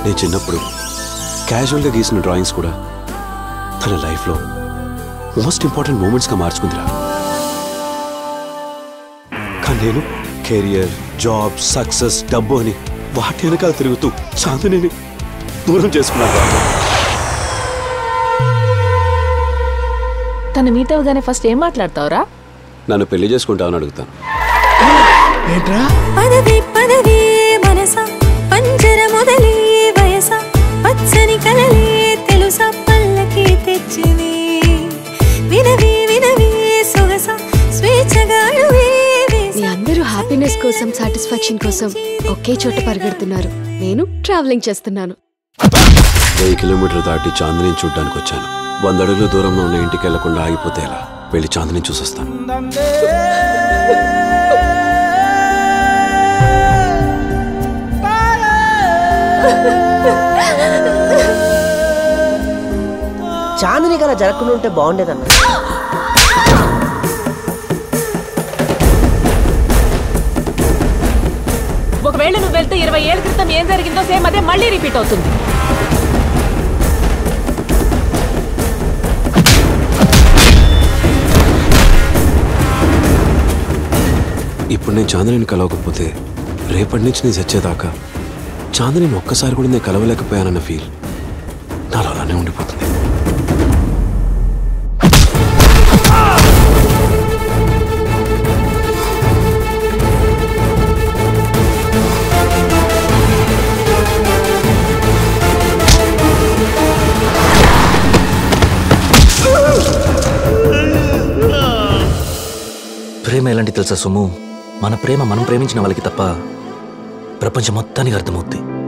నేను చిన్నప్పుడు క్యాజువల్గా గీసిన డ్రాయింగ్స్ కూడా తన లైఫ్లో మోస్ట్ ఇంపార్టెంట్ మూమెంట్స్గా మార్చుకుందిరా కానీ నేను కెరియర్ జాబ్ సక్సెస్ డబ్బు అని వాటి వెనకాల తిరుగుతూ చాందిని దూరం చేసుకున్నాను తను మీట్ అవగానే ఫస్ట్ ఏం మాట్లాడతావురా నన్ను పెళ్లి చేసుకుంటావని అడుగుతాను పదవి పదవి మనస పంజర మొదలే వయస పచ్చని కలలే తెలుసా పల్లకి తెచ్చివి వినవి వినవి సొగస స్వేచ్ఛగా అడుగే మీ అందరూ హ్యాపీనెస్ కోసం సాటిస్ఫాక్షన్ కోసం ఒకే చోట పరిగెడుతున్నారు నేను ట్రావెలింగ్ చేస్తున్నాను వెయ్యి కిలోమీటర్ దాటి చాందిని చూడ్డానికి వచ్చాను వంద అడుగుల దూరంలో ఉన్న ఇంటికి వెళ్లకుండా ఆగిపోతే ఎలా వెళ్ళి చాందిని చూసొస్తాను చాందిని కన్నా జరగకుండా ఉంటే బాగుండేదన్న ఒకవేళ నువ్వు వెళ్తే ఇరవై ఏళ్ళ క్రితం ఏం జరిగిందో సేమ్ అదే మళ్ళీ రిపీట్ అవుతుంది ఇప్పుడు నేను చాందిని కలవకపోతే రేపటి నుంచి నేను చచ్చేదాకా చాందిని ఒక్కసారి కూడా నేను కలవలేకపోయానన్న ఫీల్ నాలో అలానే ఉండిపోతుంది ప్రేమ ఎలాంటి తెలుసా సొమ్ము మన ప్రేమ మనం ప్రేమించిన వాళ్ళకి తప్ప ప్రపంచం మొత్తానికి అర్థమవుద్ది